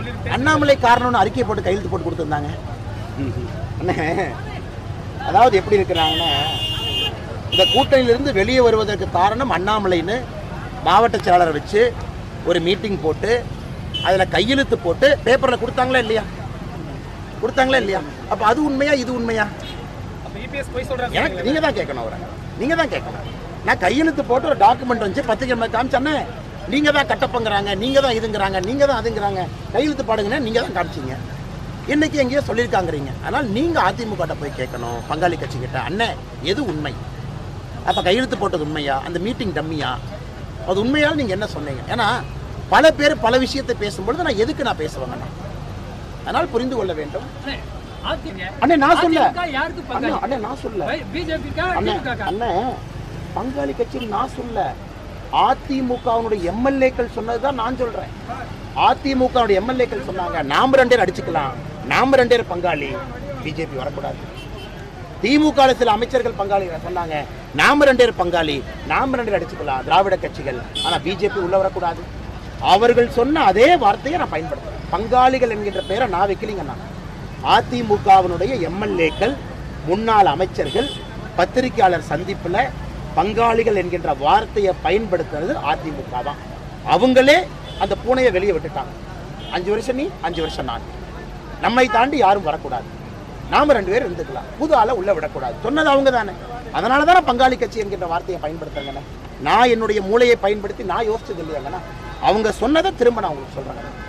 அண்ணாமலை காரணம்னு அறிக்கை போட்டு கையெழுத்து போட்டு கொடுத்துருந்தாங்க அண்ணே அதாவது எப்படி இருக்கிறாங்கன்னா இந்த கூட்டணியிலிருந்து வெளியே வருவதற்கு காரணம் அண்ணாமலைன்னு மாவட்ட செயலாளரை வச்சு ஒரு மீட்டிங் போட்டு அதில் கையெழுத்து போட்டு பேப்பரில் கொடுத்தாங்களா இல்லையா கொடுத்தாங்களா இல்லையா அப்போ அது உண்மையா இது உண்மையா எனக்கு நீங்கள் தான் கேட்கணும் அவரை நீங்கள் தான் கேட்கணும் நான் கையெழுத்து போட்டு ஒரு டாக்குமெண்ட் வந்து பத்திரிக்கை மேல காமிச்சேன்னே நீங்கள் தான் கட்டப்பங்கிறாங்க நீங்கள் தான் இதுங்கிறாங்க நீங்கள் தான் அதுங்கிறாங்க கையெழுத்து பாடுங்கன்னு நீங்கள் தான் காமிச்சீங்க இன்னைக்கு எங்கேயோ சொல்லியிருக்காங்கிறீங்க அதனால் நீங்கள் அதிமுக போய் கேட்கணும் பங்காளி கட்சிக்கிட்ட அண்ணே எது உண்மை அப்போ கையெழுத்து போட்டது உண்மையா அந்த மீட்டிங் டம்மியா அது உண்மையால் நீங்கள் என்ன சொன்னீங்க ஏன்னா பல பேர் பல விஷயத்தை பேசும்பொழுது நான் எதுக்கு நான் பேசுவேங்கண்ணா அதனால் புரிந்து கொள்ள வேண்டும் அண்ணே நான் சொல்ல யாருக்கு அண்ணே பங்காளி அண்ணே நான் சொல்ல பிஜேபிக்கா அண்ணே திமுக அண்ணே பங்காளி கட்சியில் நான் சொல்ல அதிமுகவினுடைய எம்எல்ஏக்கள் சொன்னதுதான் நான் சொல்றேன் அதிமுகவுடைய எம்எல்ஏக்கள் சொன்னாங்க நாம ரெண்டு பேர் அடிச்சுக்கலாம் நாம ரெண்டு பேர் பங்காளி பிஜேபி வரக்கூடாது திமுக சில அமைச்சர்கள் பங்காளி சொன்னாங்க நாம ரெண்டு பேர் பங்காளி நாம ரெண்டு பேர் அடிச்சுக்கலாம் திராவிட கட்சிகள் ஆனா பிஜேபி உள்ள வரக்கூடாது அவர்கள் சொன்ன அதே வார்த்தையை நான் பயன்படுத்துறேன் பங்காளிகள் என்கின்ற பெயரை நான் வைக்கலீங்கண்ணா அதிமுகவினுடைய எம்எல்ஏக்கள் முன்னாள் அமைச்சர்கள் பத்திரிகையாளர் சந்திப்புல பங்காளிகள் என்கின்ற வார்த்தையை பயன்படுத்துறது அதிமுக தான் அவங்களே அந்த பூனையை வெளியே விட்டுட்டாங்க அஞ்சு வருஷம் நீ அஞ்சு வருஷம் நான் நம்மை தாண்டி யாரும் வரக்கூடாது நாம ரெண்டு பேரும் இருந்துக்கலாம் புது ஆளை உள்ள விடக்கூடாது சொன்னது அவங்க தானே அதனால தானே பங்காளி கட்சி என்கின்ற வார்த்தையை பயன்படுத்துறேங்கண்ணே நான் என்னுடைய மூளையை பயன்படுத்தி நான் யோசிச்சது இல்லையாங்கண்ணா அவங்க சொன்னதை திரும்ப நான் உங்களுக்கு சொல்றேன்